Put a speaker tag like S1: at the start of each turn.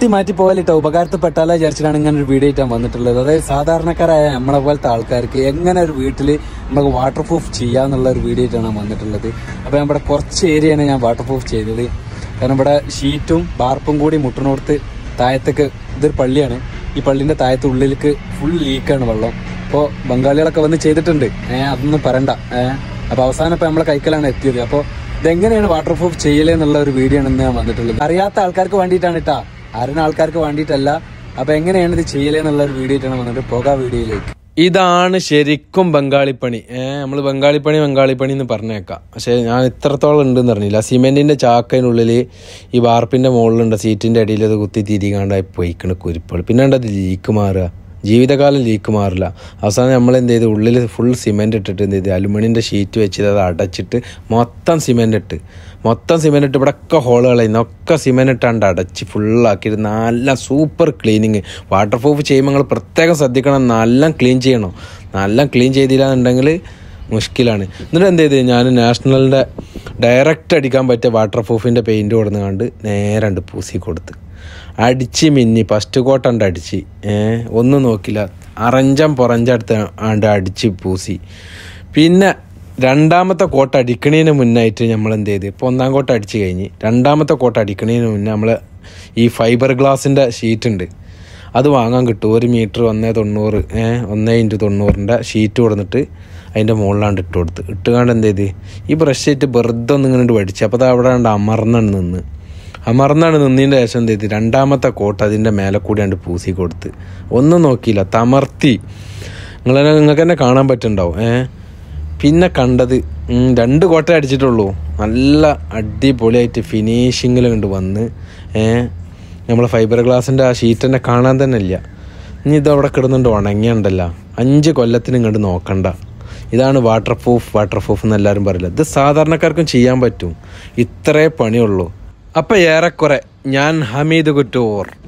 S1: തട്ടി മാറ്റി പോയാലിട്ടോ ഉപകാരത്തിൽപ്പെട്ടാലോ വിചാരിച്ചിട്ടാണ് ഇങ്ങനെ ഒരു വീഡിയോ ആയിട്ടാണ് വന്നിട്ടുള്ളത് അതായത് സാധാരണക്കാരായ നമ്മളെ പോലത്തെ ആൾക്കാർക്ക് എങ്ങനെ ഒരു വീട്ടിൽ നമുക്ക് വാട്ടർ പ്രൂഫ് ചെയ്യാന്നുള്ള ഒരു വീഡിയോ ആയിട്ടാണ് ഞാൻ വന്നിട്ടുള്ളത് അപ്പോൾ നമ്മുടെ കുറച്ച് ഏരിയയാണ് ഞാൻ വാട്ടർ പ്രൂഫ് ചെയ്തത് കാരണം ഇവിടെ ഷീറ്റും ബാർപ്പും കൂടി മുട്ടണോടത്ത് താഴത്തേക്ക് ഇതൊരു പള്ളിയാണ് ഈ പള്ളിന്റെ താഴത്ത് ഉള്ളിലേക്ക് ഫുൾ ലീക്കാണ് വെള്ളം അപ്പോൾ ബംഗാളികളൊക്കെ വന്ന് ചെയ്തിട്ടുണ്ട് ഏഹ് അതൊന്നും പറയണ്ട ഏഹ് അപ്പൊ അവസാനം ഇപ്പൊ നമ്മളെ കൈക്കലാണ് എത്തിയത് അപ്പോൾ ഇതെങ്ങനെയാണ് വാട്ടർ പ്രൂഫ് ചെയ്യലേ എന്നുള്ള ഒരു വീഡിയോ ആണ് ഇന്ന് ഞാൻ വന്നിട്ടുള്ളത് അറിയാത്ത ആൾക്കാർക്ക് വേണ്ടിയിട്ടാണ് ഇട്ടാ അറിയുന്ന ആൾക്കാർക്ക് വേണ്ടിയിട്ടല്ല അപ്പൊ എങ്ങനെയാണ് ഇത് ചെയ്യലേ എന്നുള്ള ഒരു വീഡിയോ ആയിട്ടാണ് വന്നിട്ട് പോകാം വീഡിയോയിലേക്ക്
S2: ഇതാണ് ശരിക്കും ബംഗാളിപ്പണി ഏഹ് നമ്മൾ ബംഗാളിപ്പണി ബംഗാളിപ്പണി എന്ന് പറഞ്ഞേക്കാം പക്ഷെ ഞാൻ ഇത്രത്തോളം ഉണ്ടെന്ന് പറഞ്ഞില്ല സിമെന്റിന്റെ ചാക്കതിനുള്ളിൽ ഈ വാർപ്പിന്റെ മുകളിലുണ്ട് സീറ്റിന്റെ അടിയിൽ അത് കുത്തി തിരികാണ്ടായി പോയിക്കണ കുരിപ്പുകൾ പിന്നെ ഉണ്ട് അത് ലീക്ക് മാറുക ജീവിതകാലം ലീക്ക് മാറില്ല അവസാനം നമ്മൾ എന്ത് ചെയ്ത് ഉള്ളിൽ ഫുൾ സിമെന്റ് ഇട്ടിട്ട് എന്ത് ചെയ്ത് അലുമിനിയന്റെ ഷീറ്റ് വെച്ചിട്ട് അത് അടച്ചിട്ട് മൊത്തം സിമെന്റ് ഇട്ട് മൊത്തം സിമെന്റ് ഇട്ട് ഇവിടെയൊക്കെ ഹോളുകളായിരുന്നു ഒക്കെ സിമെന്റ് ഇട്ടാണ്ട് അടച്ച് ഫുള്ളാക്കിയിട്ട് നല്ല സൂപ്പർ ക്ലീനിങ് വാട്ടർ പ്രൂഫ് ചെയ്യുമ്പോൾ നിങ്ങൾ പ്രത്യേകം ശ്രദ്ധിക്കണം നല്ല ക്ലീൻ ചെയ്യണം നല്ല ക്ലീൻ ചെയ്തില്ല എന്നുണ്ടെങ്കിൽ മുഷ്കിലാണ് എന്നിട്ട് എന്ത് ചെയ്ത് ഞാൻ നാഷണലിൻ്റെ ഡയറക്റ്റ് അടിക്കാൻ പറ്റിയ വാട്ടർ പ്രൂഫിൻ്റെ പെയിൻറ് കൊടുന്ന് കണ്ട് നേരെ ഉണ്ട് പൂസി കൊടുത്ത് അടിച്ച് മിന്നി ഫസ്റ്റ് കോട്ടണ്ട് അടിച്ച് ഏഹ് ഒന്നും നോക്കില്ല അറഞ്ചം പുറഞ്ചടുത്ത് ആണ്ട് അടിച്ച് പൂസി പിന്നെ രണ്ടാമത്തെ കോട്ട അടിക്കണതിന് മുന്നായിട്ട് നമ്മൾ എന്ത് ചെയ്ത് ഇപ്പോൾ ഒന്നാം കോട്ട അടിച്ച് കഴിഞ്ഞ് രണ്ടാമത്തെ കോട്ട അടിക്കണതിന് മുന്നേ നമ്മൾ ഈ ഫൈബർ ഗ്ലാസിൻ്റെ ഷീറ്റ് ഉണ്ട് അത് വാങ്ങാൻ കിട്ടും ഒരു മീറ്റർ ഒന്നേ തൊണ്ണൂറ് ഏഹ് ഒന്നേ ഇൻറ്റു തൊണ്ണൂറിൻ്റെ ഷീറ്റ് കൊടുത്തിട്ട് അതിൻ്റെ മുകളിലാണ്ട് ഇട്ട് കൊടുത്ത് ഇട്ടുകാണ്ട് എന്ത് ചെയ്ത് ഈ ബ്രഷ് ഷീറ്റ് വെറുതെ ഒന്ന് ഇങ്ങനെ പഠിച്ചു അപ്പോൾ അത് അവിടെ കണ്ട് അമർന്നാണ് നിന്ന് അമർന്നാണ് നിന്നതിൻ്റെ ശേഷം എന്ത് ചെയ്ത് രണ്ടാമത്തെ കോട്ട് അതിൻ്റെ മേലെ കൂടിയാണ്ട് പൂസി കൊടുത്ത് ഒന്നും നോക്കിയില്ല തമർത്തി നിങ്ങൾ നിങ്ങൾക്ക് തന്നെ കാണാൻ പറ്റുന്നുണ്ടാവും ഏ പിന്നെ കണ്ടത് ഉം, രണ്ട് കോട്ട അടിച്ചിട്ടുള്ളൂ നല്ല അടിപൊളിയായിട്ട് ഫിനിഷിങ്ങിൽ കണ്ട് വന്ന് ഏ നമ്മളെ ഫൈബർ ഗ്ലാസിൻ്റെ ആ ഷീറ്റ് തന്നെ കാണാൻ തന്നെ ഇല്ല ഇനി ഇത് അവിടെ കിടന്നുണ്ട് ഉണങ്ങിയുണ്ടല്ലോ അഞ്ച് കൊല്ലത്തിന് ഇങ്ങോട്ട് നോക്കണ്ട ഇതാണ് വാട്ടർ പ്രൂഫ് വാട്ടർ പ്രൂഫ് എന്ന് എല്ലാവരും പറയില്ല ഇത് സാധാരണക്കാർക്കും ചെയ്യാൻ പറ്റും ഇത്രേ പണിയുള്ളൂ അപ്പം ഏറെക്കുറെ ഞാൻ ഹമീദ് കുറ്റൂർ